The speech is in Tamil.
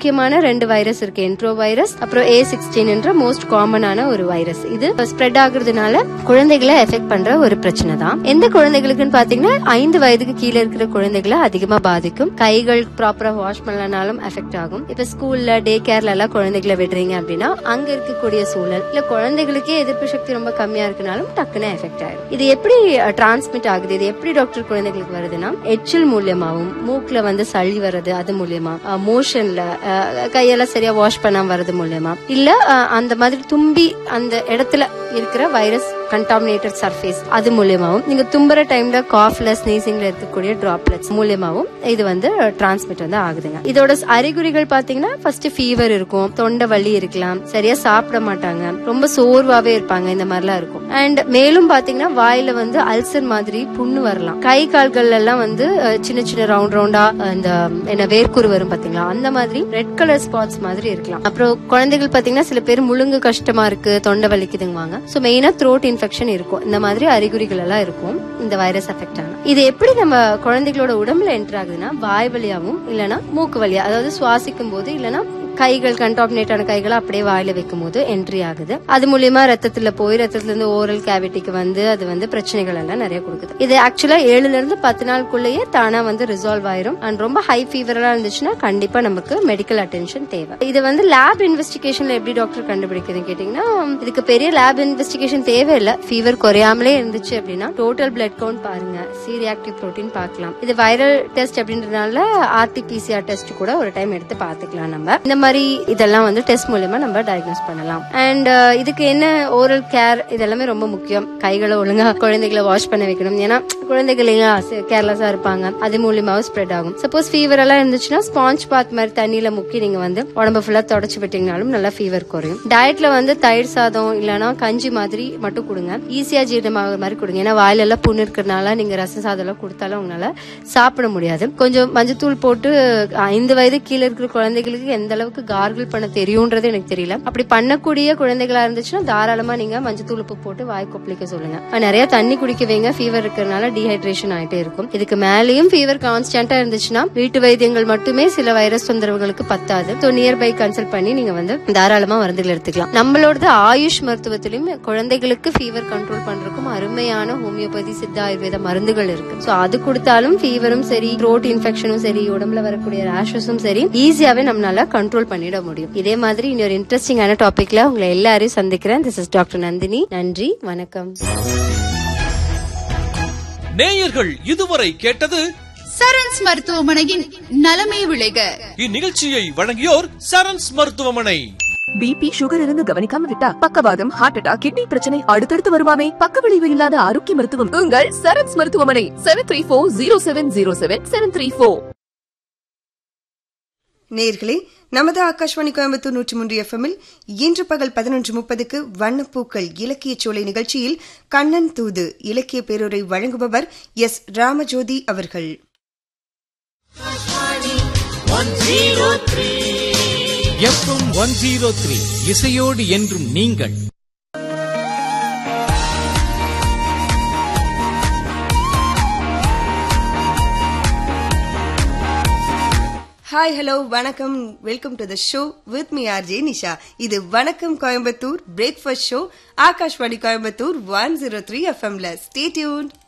முக்கியமான ரெண்டு வைரஸ் இருக்கு என்ட்ரோ வைரஸ் அப்புறம் ஏ சிக்ஸ்டீன் என்ற மோஸ்ட் காமனான ஒரு வைரஸ் இது ஸ்ப்ரெட் ஆகுறதுனால குழந்தைகளை எஃபெக்ட் பண்ற ஒரு பிரச்சனை தான் எந்த குழந்தைகளுக்குன்னு பாத்தீங்கன்னா ஐந்து வயதுக்கு கீழே இருக்கிற குழந்தைகளை அதிகமா பாதிக்கும் கைகள் ப்ராப்பரா வாஷ் பண்ணலனாலும் எஃபெக்ட் ஆகும் இப்ப ஸ்கூல்ல டே கேர்ல எல்லாம் குழந்தைகளை விடுறீங்க அப்படின்னா அங்க இருக்கக்கூடிய சூழல் இல்ல குழந்தைகளுக்கே எதிர்ப்பு சக்தி ரொம்ப கம்மியா இருக்குனாலும் டக்குன்னு எஃபெக்ட் ஆயிடும் இது எப்படி டிரான்ஸ்மிட் ஆகுது இது எப்படி டாக்டர் குழந்தைகளுக்கு வருதுன்னா எச்சில் மூலியமாவும் மூக்குல வந்து சளி வர்றது அது மூலியமா மோஷன்ல கையெல்லாம் சரியா வாஷ் பண்ணாம வர்றது மூலியமா இல்ல அஹ், அந்த மாதிரி தும்பி அந்த இடத்துல இருக்கிற வைரஸ் கண்டாமினேட்டட் சர்ஃபேஸ் அது மூலியமாவும் நீங்க தும்புற டைம்ல காஃப்ல ஸ்னீசிங்ல இருக்கக்கூடிய டிராப்லெட்ஸ் மூலியமாவும் இது வந்து டிரான்ஸ்மிட் வந்து ஆகுதுங்க இதோட அறிகுறிகள் பாத்தீங்கன்னா ஃபர்ஸ்ட் ஃபீவர் இருக்கும் தொண்டை வலி இருக்கலாம் சரியா சாப்பிட மாட்டாங்க ரொம்ப சோர்வாவே இருப்பாங்க இந்த மாதிரிலாம் இருக்கும் அண்ட் மேலும் பாத்தீங்கன்னா வாயில வந்து அல்சர் மாதிரி புண்ணு வரலாம் கை கால்கள் எல்லாம் வந்து அஹ், சின்ன சின்ன ரவுண்ட் ரவுண்டா இந்த என்ன வேர்க்குரு வரும் பாத்தீங்களா அந்த மாதிரி ரெட் கலர் ஸ்பாட்ஸ் மாதிரி இருக்கலாம் அப்புறம் குழந்தைகள் பாத்தீங்கன்னா சில பேர் முழுங்கு கஷ்டமா இருக்கு தொண்டை வலிக்குதுங்குவாங்க சோ மெயினா த்ரோட் இன்ஃபெக்ஷன் இருக்கும் இந்த மாதிரி அறிகுறிகள் எல்லாம் இருக்கும் இந்த வைரஸ் அஃபெக்ட் ஆனா இது எப்படி நம்ம குழந்தைகளோட உடம்புல என்டர் ஆகுதுன்னா வாய் வழியாவும் இல்லனா மூக்கு வழியா அதாவது சுவாசிக்கும் போது இல்லனா கைகள் கண்டாமினேட் ஆன கைகளை அப்படியே வாயில வைக்கும் போது என்ட்ரி ஆகுது அது மூலியமா ரத்தத்துல போய் ரத்தத்துல இருந்து ஓரல் கேவிட்டிக்கு வந்து அது வந்து பிரச்சனைகள் எல்லாம் நிறைய கொடுக்குது இது ஆக்சுவலா ஏழுல இருந்து பத்து நாளுக்குள்ளேயே தானா வந்து ரிசால்வ் ஆயிரும் அண்ட் ரொம்ப ஹை ஃபீவரா இருந்துச்சுன்னா கண்டிப்பா நமக்கு மெடிக்கல் அட்டென்ஷன் தேவை இது வந்து லேப் இன்வெஸ்டிகேஷன்ல எப்படி டாக்டர் கண்டுபிடிக்குதுன்னு கேட்டீங்கன்னா இதுக்கு பெரிய லேப் இன்வெஸ்டிகேஷன் தேவையில்லை ஃபீவர் குறையாமலே இருந்துச்சு அப்படின்னா டோட்டல் பிளட் கவுண்ட் பாருங்க சி ரியாக்டிவ் புரோட்டீன் பார்க்கலாம் இது வைரல் டெஸ்ட் அப்படின்றதுனால ஆர்டிபிசிஆர் டெஸ்ட் கூட ஒரு டைம் எடுத்து பார்த்துக்கலாம் நம்ம இந்த மாதிரி இதெல்லாம் வந்து டெஸ்ட் மூலமா நம்ம டயக்னோஸ் பண்ணலாம் அண்ட் இதுக்கு என்ன ஓரல் கேர் இதெல்லாமே ரொம்ப முக்கியம் கைகளை ஒழுங்கா குழந்தைகளை வாஷ் பண்ண வைக்கணும் ஏன்னா குழந்தைகள் கேர்லெஸ்ஸா இருப்பாங்க அது மூலியமாவும் ஸ்ப்ரெட் ஆகும் சப்போஸ் ஃபீவர் எல்லாம் இருந்துச்சுன்னா ஸ்பாஞ்ச் பாத் மாதிரி தண்ணியில முக்கி நீங்க வந்து உடம்பு ஃபுல்லா தொடச்சு விட்டீங்கனாலும் நல்லா ஃபீவர் குறையும் டயட்ல வந்து தயிர் சாதம் இல்லனா கஞ்சி மாதிரி மட்டும் கொடுங்க ஈஸியா ஜீரணமாகிற மாதிரி கொடுங்க ஏன்னா வாயில எல்லாம் புண்ணு இருக்கிறனால நீங்க ரசம் சாதம் எல்லாம் கொடுத்தாலும் உங்களால சாப்பிட முடியாது கொஞ்சம் மஞ்சத்தூள் போட்டு ஐந்து வயது கீழே இருக்கிற குழந்தைகளுக்கு எந்த அளவுக்கு கார்கிள் பண்ண தெரியும்ன்றது எனக்கு தெரியல அப்படி பண்ணக்கூடிய குழந்தைகளா இருந்துச்சுன்னா தாராளமா நீங்க மஞ்சத்தூள் உப்பு போட்டு வாய் கொப்பளிக்க சொல்லுங்க அஹ் நிறைய தண்ணி குடிக்க வைங்க ஃபீவர் இருக்கிறதுனால டீஹைட்ரேஷன் ஆயிட்டே இருக்கும் இதுக்கு மேலேயும் ஃபீவர் கான்ஸ்டன்டா இருந்துச்சுன்னா வீட்டு வைத்தியங்கள் மட்டுமே சில வைரஸ் தொந்தரவுகளுக்கு பத்தாது ஸோ நியர்பை கன்சல்ட் பண்ணி நீங்க வந்து தாராளமா மருந்துகள் எடுத்துக்கலாம் நம்மளோடது ஆயுஷ் மருத்துவத்திலும் குழந்தைகளுக்கு ஃபீவர் கண்ட்ரோல் பண்றதுக்கும் அருமையான ஹோமியோபதி சித்த ஆயுர்வேத மருந்துகள் இருக்கு சோ அது கொடுத்தாலும் ஃபீவரும் சரி த்ரோட் இன்ஃபெக்ஷனும் சரி உடம்புல வரக்கூடிய ரேஷஸும் சரி ஈஸியாவே நம்மளால கண்ட்ரோல் பண்ணிட முடியும் இதே மாதிரி இன்னொரு இன்ட்ரெஸ்டிங்கான டாபிக்ல உங்களை எல்லாரையும் சந்திக்கிறேன் திஸ் இஸ் டாக்டர் நந்தினி நன்றி வணக்கம் நேயர்கள் இதுவரை கேட்டது சரண்ஸ் மருத்துவமனையின் நலமே விளைக இந்நிகழ்ச்சியை வழங்கியோர் சரண்ஸ் மருத்துவமனை பிபி சுகர் இருந்து கவனிக்காம விட்டா பக்கவாதம் ஹார்ட் அட்டாக் கிட்னி பிரச்சனை அடுத்தடுத்து வருமாமே பக்க விளைவு இல்லாத ஆரோக்கிய மருத்துவம் உங்கள் சரண்ஸ் மருத்துவமனை seven three four zero seven zero seven seven three four நேர்களே நமது ஆகாஷ்வாணி கோயம்புத்தூர் நூற்றி மூன்று எஃப்எம்மில் இன்று பகல் பதினொன்று முப்பதுக்கு வண்ணப்பூக்கள் இலக்கிய சோலை நிகழ்ச்சியில் கண்ணன் தூது இலக்கிய பேருரை வழங்குபவர் எஸ் ராமஜோதி அவர்கள் எஃப்எம் ஒன் ஜீரோ த்ரீ இசையோடு என்றும் நீங்கள் ஹாய் ஹலோ வணக்கம் welcome to the show with me R J Nisha இது வணக்கம் Coimbatore breakfast show Akashvani Coimbatore one zero three எஃப்எம்ல ஸ்டே டியூன்